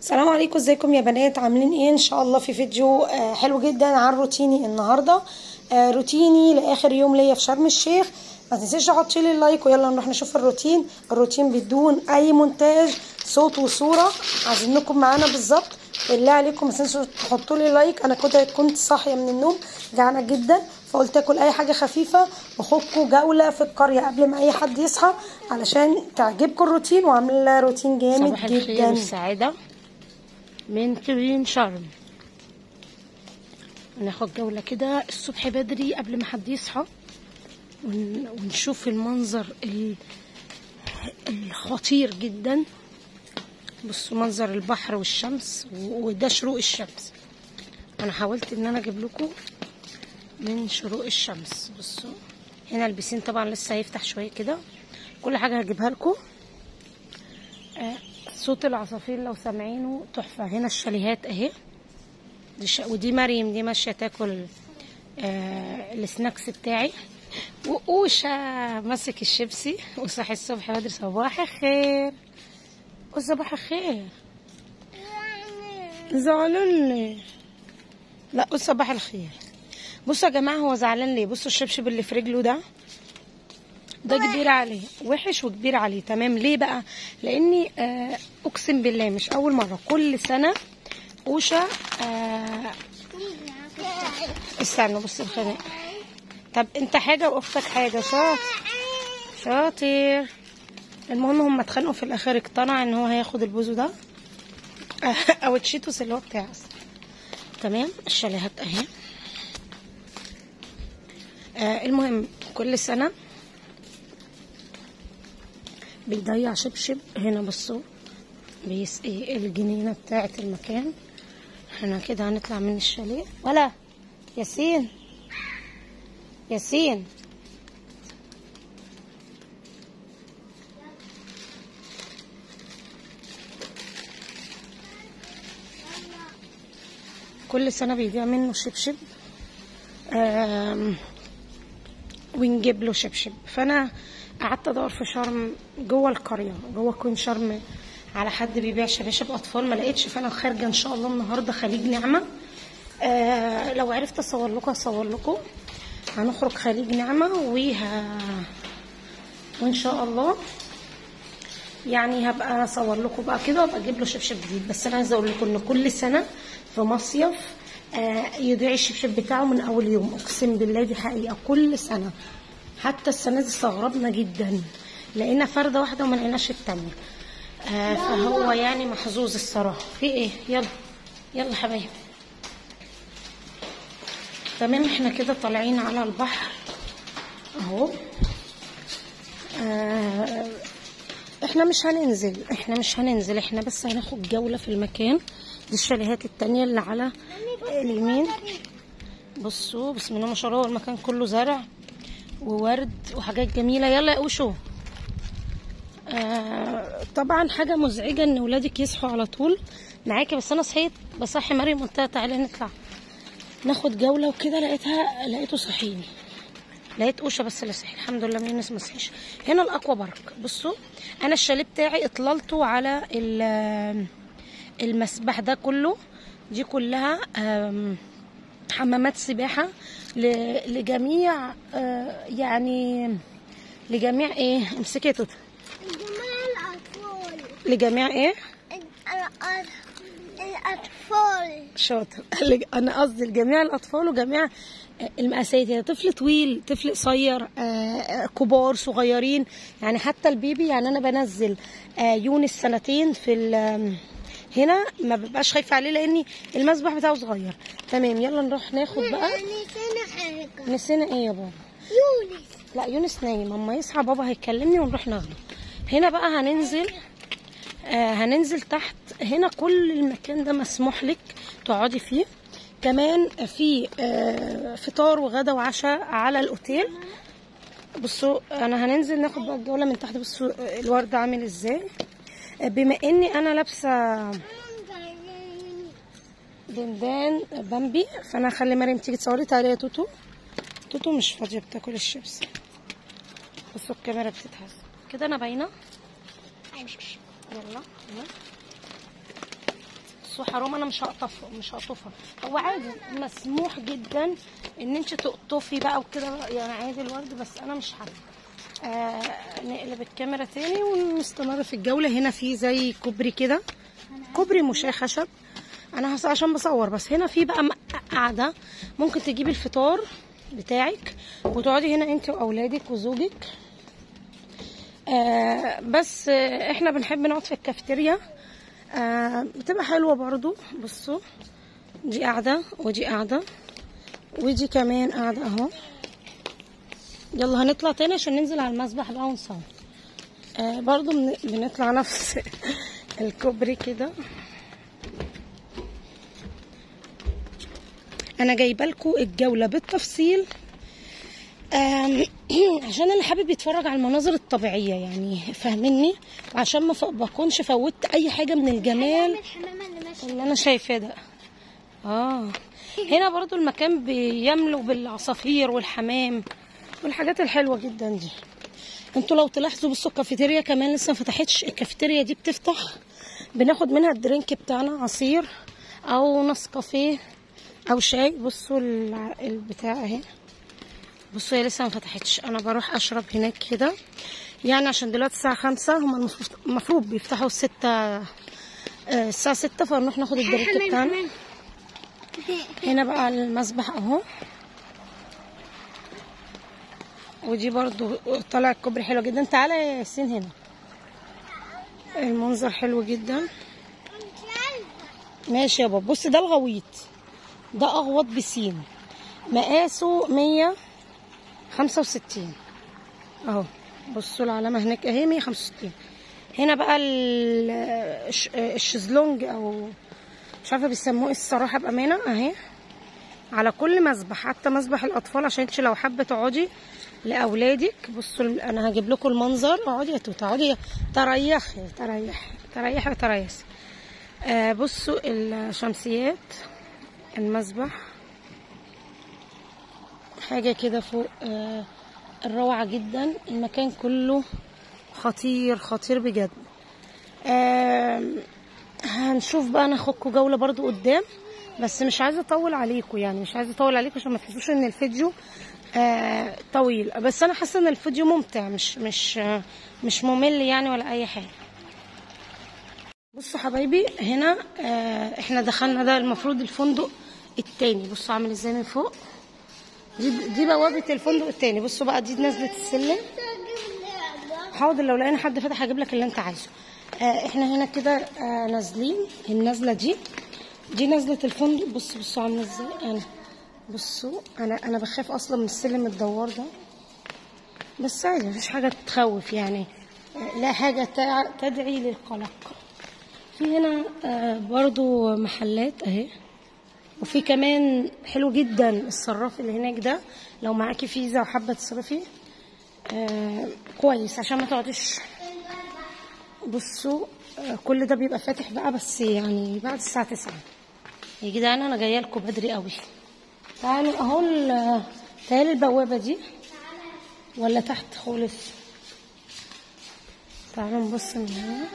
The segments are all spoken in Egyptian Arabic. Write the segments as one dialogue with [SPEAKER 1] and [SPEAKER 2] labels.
[SPEAKER 1] السلام عليكم ازيكم يا بنات عاملين ايه ان شاء الله في فيديو آه، حلو جدا عن روتيني النهارده آه، روتيني لاخر يوم ليا في شرم الشيخ ما تنسيش تحطي لي اللايك ويلا نروح نشوف الروتين الروتين بدون اي مونتاج صوت وصوره عايزينكم معانا بالظبط بالله عليكم ما تنسوا تحطوا لي لايك انا كنت كنت صاحيه من النوم جعانه جدا فقلت اكل اي حاجه خفيفه واخدكم جوله في القريه قبل ما اي حد يصحى علشان تعجبكم الروتين وعامله روتين جامد
[SPEAKER 2] صباح الخير
[SPEAKER 1] جدا
[SPEAKER 2] والسعادة من كريم شرم ناخد جولة كده الصبح بدري قبل ما حد يصحى ون- ونشوف المنظر ال- الخطير جدا بصوا منظر البحر والشمس و- وده شروق الشمس انا حاولت ان انا اجيب لكم من شروق الشمس بصوا هنا البسين طبعا لسه هيفتح شويه كده كل حاجه هجيبها لكم آه، صوت العصافير لو سامعينه تحفة هنا الشاليهات اهي دي ش... ودي مريم دي ماشية تاكل آه السناكس بتاعي وقوشة ماسك الشيبسي وصحي الصبح بدري صباح الخير وصباح الخير زعلان ليه لا قول صباح الخير بصوا يا جماعة هو زعلان ليه بصوا الشبشب اللي في رجله ده ده كبير عليه وحش وكبير عليه تمام ليه بقى لاني آه اقسم بالله مش اول مره كل سنه اوشا آه استنوا بص الخناق طب انت حاجه واختك حاجه شاطر شاطر المهم هم اتخانقوا في الاخر اقتنع ان هو هياخد البوزو ده او التشيتوس اللي هو بتاعه تمام الشاليهات اهي آه المهم كل سنه بيضيع شبشب هنا بصوا بيسقي الجنينة بتاعة المكان احنا كده هنطلع من الشاليه ولا ياسين ياسين كل سنة بيضيع منه شبشب آم، ونجيب له شبشب فانا قعدت ادور في شرم جوه القريه جوه كوين شرم على حد بيبيع شباشب اطفال ما لقيتش فانا خارجه ان شاء الله النهارده خليج نعمه آه لو عرفت اصور لكم اصور لكم هنخرج خليج نعمه وه... وان شاء الله يعني هبقى اصور لكم بقى كده وابقى اجيب له شبشب جديد بس انا عايزه اقول لكم ان كل سنه في مصيف آه يضيع الشبشب بتاعه من اول يوم اقسم بالله دي حقيقه كل سنه حتى السنه دي استغربنا جدا لقينا فرده واحده وما لقيناش التانيه آه فهو يعني محظوظ الصراحه في ايه يلا يلا حبايبي تمام احنا كده طالعين على البحر اهو آه احنا مش هننزل احنا مش هننزل احنا بس هناخد جولة في المكان دي الشاليهات التانية اللي على اليمين بصوا بسم الله ما شاء الله المكان كله زرع وورد وحاجات جميلة يلا يا اوشو آه طبعا حاجة مزعجة ان ولادك يصحوا على طول معاكي بس انا صحيت بصحي مريم قلت لها تعالي نطلع ناخد جولة وكده لقيتها لقيته صحيني لقيت اوشا بس اللي صحي الحمد لله من الناس ما صحيش هنا الاكوا بارك بصوا انا الشاليه بتاعي اطلالته على ال- المسبح ده كله دي كلها آم، حمامات سباحه ل- لجميع آه، يعني لجميع ايه امسكي يا توته
[SPEAKER 3] جماعة الأطفال
[SPEAKER 2] لجميع ايه
[SPEAKER 3] الأط- الأطفال
[SPEAKER 2] شاطر لج- انا قصدي لجميع الاطفال وجميع المقاسات يعني طفل طويل طفل قصير آه، آه، كبار صغيرين يعني حتى البيبي يعني انا بنزل آه، يونس سنتين في ال- هنا ما ببقاش خايفه عليه لاني المسبح بتاعه صغير تمام يلا نروح ناخد بقى
[SPEAKER 3] نسينا حاجة
[SPEAKER 2] نسينا ايه يا بابا
[SPEAKER 3] يونس
[SPEAKER 2] لا يونس نايم اما يصحى بابا هيكلمني ونروح ناخده هنا بقى هننزل آه هننزل تحت هنا كل المكان ده مسموح لك تقعدي فيه كمان في آه فطار وغدا وعشاء على الاوتيل بصوا انا هننزل ناخد بقى الجوله من تحت بصوا آه، الورد عامل ازاي آه، بما اني انا لابسه دندان بامبي فانا هخلي مريم تيجي تصوري تعالي يا توتو توتو مش فاضيه بتاكل الشيبس بصوا الكاميرا بتتهز كده انا باينه يلا يلا بصوا حرام انا مش هقطف مش هقطفها هو عادي مسموح جدا ان انت تقطفي بقى وكده يعني عادي الورد بس انا مش حابه آه نقلب الكاميرا تاني ونستمر في الجوله هنا في زي كوبري كده كوبري مشاة خشب انا هس عشان بصور بس هنا في بقى م- قاعده ممكن تجيبي الفطار بتاعك وتقعدي هنا انت واولادك وزوجك آه بس آه احنا بنحب نقعد في الكافيتيريا آه بتبقى حلوه برضو بصوا دي قاعده ودي قاعده ودي كمان قاعده اهو يلا هنطلع تاني عشان ننزل على المسبح بقى ونصور آه برضو بن- بنطلع نفس الكوبري كده انا جايبه لكم الجوله بالتفصيل آم، عشان اللي حابب يتفرج على المناظر الطبيعيه يعني فاهميني وعشان ما ف- بكونش فوتت اي حاجه من الجمال
[SPEAKER 3] الحمامة اللي ماشية
[SPEAKER 2] اللي انا شايفاه ده اه هنا برضو المكان بيملو بالعصافير والحمام والحاجات الحلوه جدا دي انتوا لو تلاحظوا بصوا الكافيتيريا كمان لسه ما فتحتش الكافيتيريا دي بتفتح بناخد منها الدرينك بتاعنا عصير او نسكافيه او شاي بصوا الع- البتاع اهي بصوا هي لسه ما فتحتش انا بروح اشرب هناك كده يعني عشان دلوقتي الساعه خمسة هما المفروض المفروض بيفتحوا الستة آه، الساعة ستة فنروح ناخد الدرينك بتاعنا هنا بقى المسبح اهو ودي برضو طالع الكوبري حلو جدا تعالى يا ياسين هنا المنظر حلو جدا ماشي يا بابا بص ده الغويط ده اغوط بسين مقاسه مية خمسة وستين اهو بصوا العلامة هناك اهي مية خمسة وستين هنا بقى ال- الش- الشезлونج او مش عارفه بيسموه ايه الصراحه بامانه اهي على كل مسبح حتى مسبح الاطفال عشان انت لو حابه تقعدي لاولادك بصوا ال- انا هجيب لكم المنظر اقعدي يا توته اقعدي تريحي تريحي تريحي وتريسي آه بصوا الشمسيات المسبح حاجه كده فوق آه الروعه جدا المكان كله خطير خطير بجد آم، هنشوف بقى ناخدكم جولة برضو قدام بس مش عايزة اطول عليكم يعني مش عايزة اطول عليكم عشان ما تحسوش ان الفيديو آه طويل بس انا حاسة ان الفيديو ممتع مش مش آه مش ممل يعني ولا اي حاجة بصوا حبايبي هنا آه احنا دخلنا ده المفروض الفندق التاني بصوا عامل ازاي من فوق دي دي بوابة الفندق التاني بصوا بقى دي نزلة السلم حاضر لو لقينا حد فتح هجيب لك اللي انت عايزه آه احنا هنا كده آه نازلين النازله دي دي نزله الفندق بصوا بصوا عامله ازاي انا بصوا انا انا بخاف اصلا من السلم الدوار ده بس عادي مفيش حاجه تخوف يعني آه، لا حاجه تع- تدعي للقلق في هنا آه برضو محلات اهي وفي كمان حلو جدا الصراف اللي هناك ده لو معاكي فيزا وحابه تصرفي آه كويس عشان ما تقعديش بصوا آه كل ده بيبقى فاتح بقى بس يعني بعد الساعة تسعة يا جدعان انا جايه لكم بدري قوي تعالوا اهو ال- تعالي البوابة دي ولا تحت خالص تعالوا نبص من هنا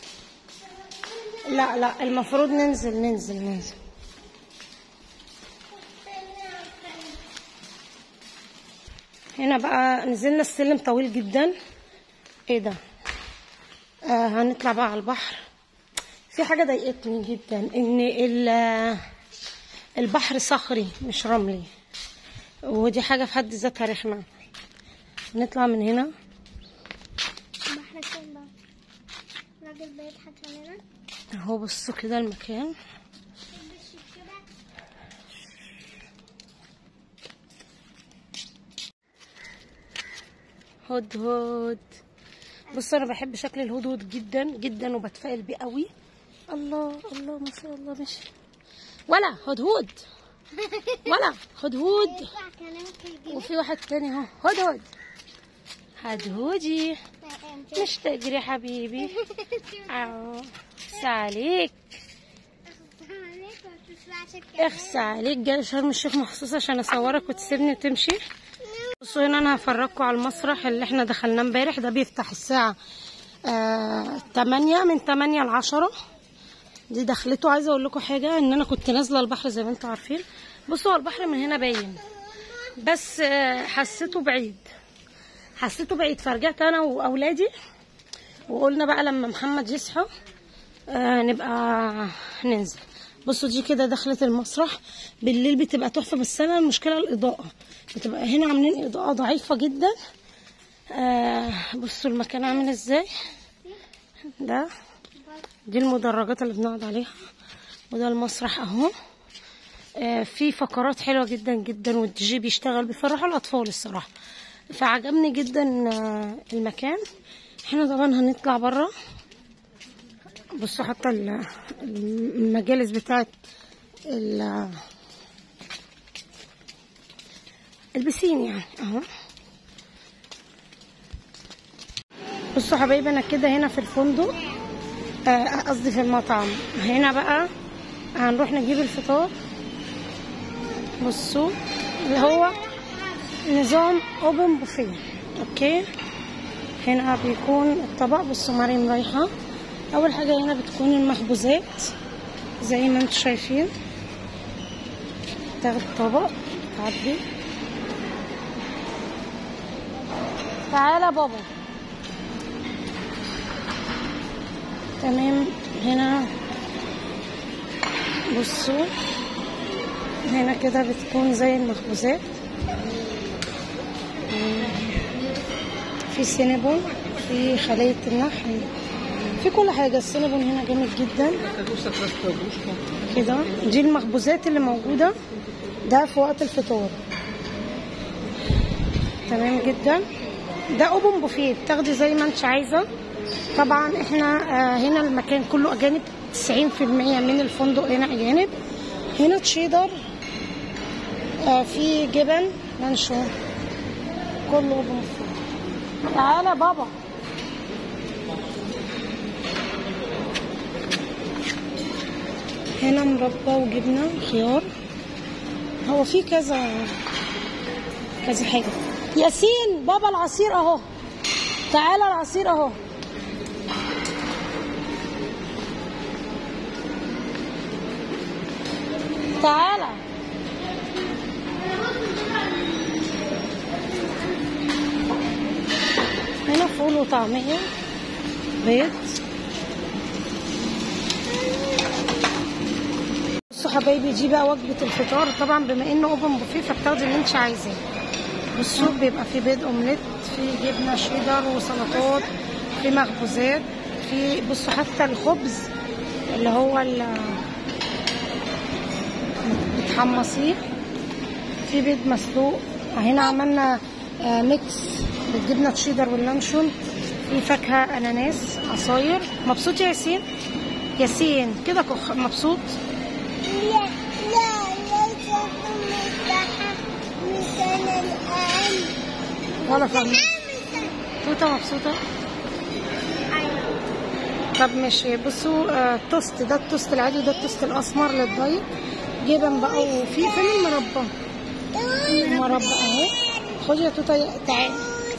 [SPEAKER 2] لا لا المفروض ننزل ننزل ننزل هنا بقى نزلنا السلم طويل جدا ايه ده آه هنطلع بقى على البحر في حاجة ضايقتني جدا ان ال- البحر صخري مش رملي ودي حاجة في حد ذاتها رخمة نطلع من هنا
[SPEAKER 3] بحر فين بقى؟ راجل بيضحك علينا
[SPEAKER 2] اهو بصوا كده المكان هدهد بص انا بحب شكل الهدهد جدا جدا وبتفائل بيه قوي الله الله ما شاء الله ماشي ولا هدهد ولا هدهد
[SPEAKER 3] يطلع كلامك الجديد
[SPEAKER 2] وفي واحد تاني اهو هدهد هدهدي مش تجري يا حبيبي أو عليك اخس عليك جاي شرم الشيخ مخصوص عشان اصورك وتسيبني وتمشي بصوا هنا انا هفرجكم على المسرح اللي احنا دخلناه امبارح ده بيفتح الساعة آه 8 من 8 ل 10 دي دخلته عايزه اقول لكم حاجه ان انا كنت نازله البحر زي ما انتم عارفين بصوا هو البحر من هنا باين بس آه، حسيته بعيد حسيته بعيد فرجعت انا واولادي وقلنا بقى لما محمد يصحى آه نبقى ننزل بصوا دي كده دخلت المسرح بالليل بتبقى تحفه بس انا المشكله الاضاءه بتبقى هنا عاملين اضاءه ضعيفه جدا آه بصوا المكان عامل ازاي ده دي المدرجات اللي بنقعد عليها وده المسرح اهو آه في فقرات حلوه جدا جدا والدي جي بيشتغل بيفرحوا الاطفال الصراحه فعجبني جدا آه المكان احنا طبعا هنطلع بره بصوا حتى ال- المجالس بتاعت ال- البسين يعني اهو بصوا حبايبي انا كده هنا في الفندق آه، قصدي في المطعم هنا بقى هنروح نجيب الفطار بصوا اللي هو نظام اوبن بوفيه اوكي هنا بيكون الطبق بصوا مريم رايحه اول حاجه هنا بتكون المخبوزات زي ما انتم شايفين تاخد طبق تعدي تعالى بابا تمام هنا بصوا هنا كده بتكون زي المخبوزات في سينابون في خلية النحل في كل حاجة السينابون هنا جامد جدا كده دي المخبوزات اللي موجودة ده في وقت الفطار تمام جدا ده اوبن بوفيه بتاخدي زي ما انت عايزه طبعا احنا آه، هنا المكان كله اجانب 90% من الفندق هنا اجانب هنا تشيدر آه، في جبن لانشون كله اوبن بوفيه تعالى بابا هنا مربى وجبنه خيار هو في كذا كذا حاجه ياسين بابا العصير اهو تعالى العصير اهو تعالى هنا فول وطعمية بيض بصوا حبايبي دي بقى وجبة الفطار طبعا بما انه اوبن بوفيه فبتاخدي اللي انت عايزاه بصوا بيبقى في بيض اومليت في جبنة شيدر وسلطات في مخبوزات في بصوا حتى الخبز اللي هو ال بتحمصيه في بيض مسلوق هنا عملنا آه، ميكس بالجبنة تشيدر واللانشون في فاكهة أناناس عصاير مبسوط يا ياسين ياسين كده كخ مبسوط
[SPEAKER 3] لا لا ليس مستحق مثل الآن
[SPEAKER 2] ولا فاهمة توتة مبسوطة طب ماشي بصوا آه، توست ده التوست العادي وده التوست الأسمر للدايت جبن بقى وفي فين المربى المربى اهو خدي يا توتة تعالي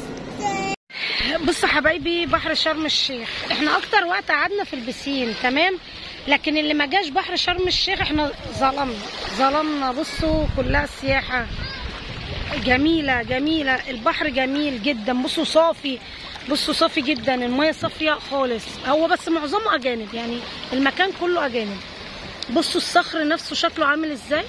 [SPEAKER 2] بصوا حبايبي بحر شرم الشيخ احنا اكتر وقت قعدنا في البسين تمام لكن اللي ما جاش بحر شرم الشيخ احنا ظلمنا ظلمنا بصوا كلها سياحة جميلة جميلة البحر جميل جدا بصوا صافي بصوا صافي جدا المية صافية خالص هو بس معظمه أجانب يعني المكان كله أجانب بصوا الصخر نفسه شكله عامل ازاي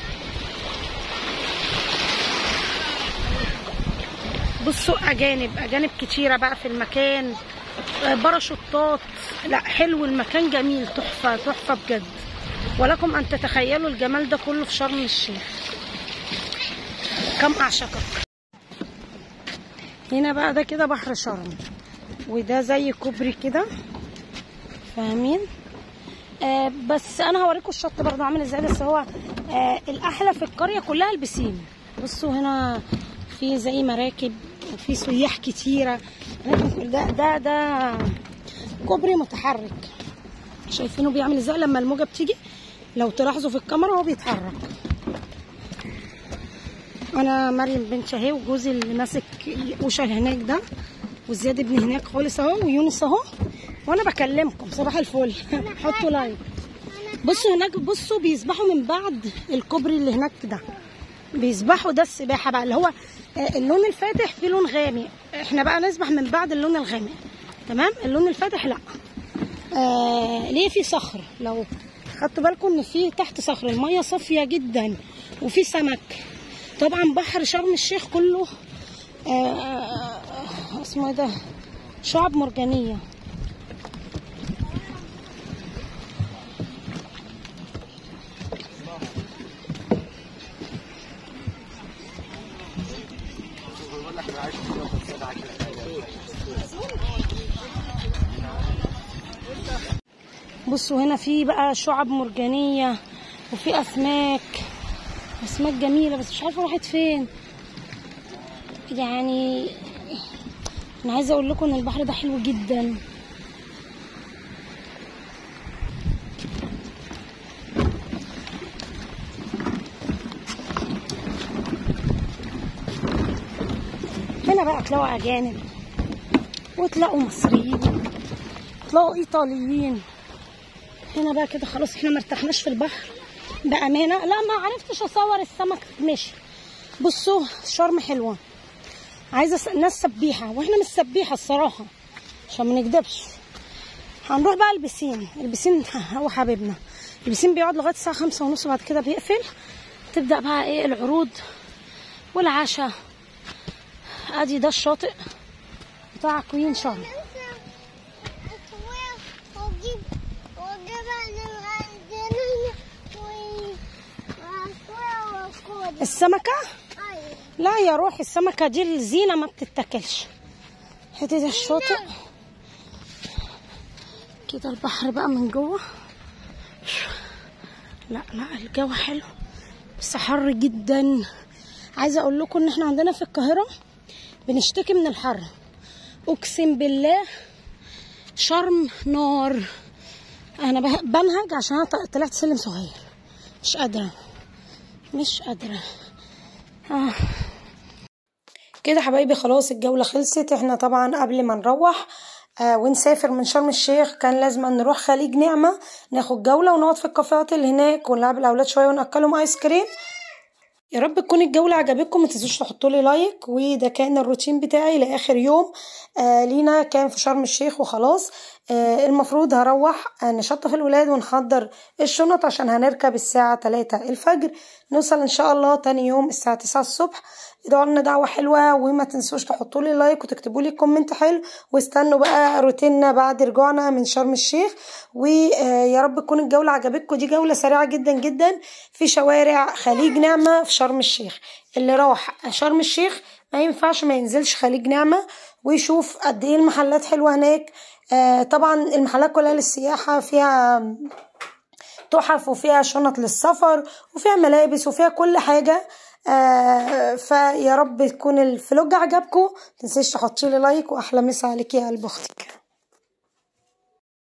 [SPEAKER 2] بصوا أجانب أجانب كتيرة بقى في المكان آه، باراشوتات لا حلو المكان جميل تحفة تحفة بجد ولكم أن تتخيلوا الجمال ده كله في شرم الشيخ كم أعشقك هنا بقى ده كده بحر شرم وده زي كوبري كده فاهمين آه بس انا هوريكم الشط برضه عامل ازاي بس هو آه الاحلى في القريه كلها البسين بصوا هنا في زي مراكب وفي سياح كتيره لكن ده ده ده كوبري متحرك شايفينه بيعمل ازاي لما الموجه بتيجي لو تلاحظوا في الكاميرا هو بيتحرك انا مريم بنت شهي وجوزي اللي ماسك اوشا هناك ده وزياد ابن هناك خالص اهو ويونس اهو وانا بكلمكم صباح الفل حطوا لايك
[SPEAKER 1] بصوا هناك بصوا بيسبحوا من بعد الكوبري اللي هناك ده بيسبحوا ده السباحه بقى اللي هو آه، اللون الفاتح فيه لون غامق احنا بقى نسبح من بعد اللون الغامق تمام اللون الفاتح لا آه ليه في صخر لو خدتوا بالكم ان في تحت صخر الميه صافيه جدا وفي سمك طبعا بحر شرم الشيخ كله آه اسمه ايه ده شعب مرجانيه بصوا هنا في بقى شعب مرجانية وفي أسماك أسماك جميلة بس مش عارفة راحت فين يعني أنا عايزة أقول لكم إن البحر ده حلو جدا هنا بقى تلاقوا أجانب وتلاقوا مصريين تلاقوا إيطاليين هنا بقى كده خلاص احنا مرتاحناش في البحر بأمانة لا ما عرفتش أصور السمك ماشي بصوا شرم حلوة عايزة س- ناس سبيحة واحنا مش سبيحة الصراحة عشان ما نكدبش هنروح بقى البسين البسين هو حبيبنا البسين بيقعد لغاية الساعة خمسة ونص بعد كده بيقفل تبدأ بقى ايه العروض والعشاء ادي ده الشاطئ بتاع كوين شرم
[SPEAKER 3] وأجيب وأجيبها للغدنا وأكل
[SPEAKER 1] السمكة
[SPEAKER 3] أيوة
[SPEAKER 1] لا يا روحي السمكة دي الزينة ما بتتاكلش حتة الشاطئ كده البحر بقى من جوه لا لا الجو حلو بس حر جدا عايزة اقول لكم ان احنا عندنا في القاهرة بنشتكي من الحر اقسم بالله شرم نار انا به- بنهج عشان انا ط- طلعت سلم صغير مش قادرة مش قادرة آه. كده حبايبي خلاص الجولة خلصت احنا طبعا قبل ما نروح آه ونسافر من شرم الشيخ كان لازم نروح خليج نعمة ناخد جولة ونقعد في الكافيهات اللي هناك ونلعب الأولاد شوية ونأكلهم آيس كريم يا رب تكون الجولة عجبتكم ما تنسوش تحطوا لي لايك وده كان الروتين بتاعي لآخر يوم آه لينا كان في شرم الشيخ وخلاص آه المفروض هروح آه نشطف الولاد ونحضر الشنط عشان هنركب الساعة 3 الفجر نوصل إن شاء الله تاني يوم الساعة 9 الصبح ادعوا لنا دعوة حلوة وما تنسوش تحطوا لي لايك وتكتبوا لي كومنت حلو واستنوا بقى روتيننا بعد رجوعنا من شرم الشيخ ويا رب تكون الجولة عجبتكم دي جولة سريعة جدا جدا في شوارع خليج نعمة في شرم الشيخ اللي راح شرم الشيخ ما ينفعش ما ينزلش خليج نعمة ويشوف قد ايه المحلات حلوة هناك آه طبعا المحلات كلها للسياحة فيها تحف وفيها شنط للسفر وفيها ملابس وفيها كل حاجة آه فيا رب تكون الفلوج عجبكم متنسيش تحطي لي لايك واحلى مسا عليكي يا قلب اختك